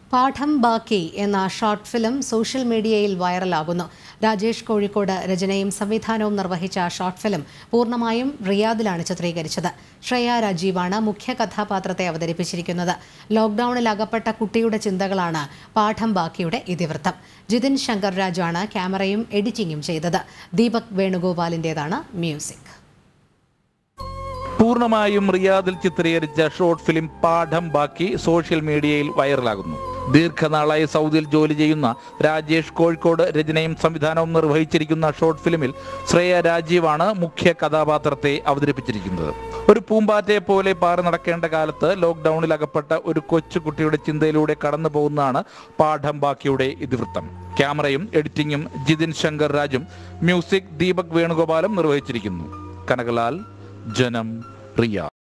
പാഠം ബാക്കി എന്ന ഷോർട്ട് ഫിലിം സോഷ്യൽ മീഡിയയിൽ വൈറലാകുന്നു രാജേഷ് കോഴിക്കോട് രചനയും സംവിധാനവും നിർവഹിച്ച ഷോർട്ട് ഫിലിം പൂർണ്ണമായും റിയാദിലാണ് ചിത്രീകരിച്ചത് ശ്രേയ രാജീവാണ് മുഖ്യ കഥാപാത്രത്തെ അവതരിപ്പിച്ചിരിക്കുന്നത് ലോക്ഡൌണിൽ അകപ്പെട്ട കുട്ടിയുടെ ചിന്തകളാണ് പാഠം ബാക്കിയുടെ ഇതിവൃത്തം ജിതിൻ ശങ്കർ രാജാണ് ക്യാമറയും എഡിറ്റിംഗും ചെയ്തത് ദീപക് വേണുഗോപാലിൻ്റെതാണ് മ്യൂസിക് പൂർണ്ണമായും റിയാദിൽ ചിത്രീകരിച്ച ഷോർട്ട് ഫിലിം പാഠം ബാക്കി സോഷ്യൽ മീഡിയയിൽ വൈറലാകുന്നു ദീർഘനാളായി സൗദിയിൽ ജോലി ചെയ്യുന്ന രാജേഷ് കോഴിക്കോട് രചനയും സംവിധാനവും നിർവഹിച്ചിരിക്കുന്ന ഷോർട്ട് ഫിലിമിൽ ശ്രേയ രാജീവാണ് മുഖ്യ കഥാപാത്രത്തെ അവതരിപ്പിച്ചിരിക്കുന്നത് ഒരു പൂമ്പാറ്റയെ പോലെ പാറി നടക്കേണ്ട കാലത്ത് ലോക്ക്ഡൌണിൽ അകപ്പെട്ട ഒരു കൊച്ചുകുട്ടിയുടെ ചിന്തയിലൂടെ കടന്നു പോകുന്നതാണ് പാഠം ബാക്കിയുടെ ഇതിവൃത്തം ക്യാമറയും എഡിറ്റിംഗും ജിതിൻ ശങ്കർ രാജും മ്യൂസിക് ദീപക് വേണുഗോപാലും നിർവഹിച്ചിരിക്കുന്നു കനകലാൽ ജനം റിയ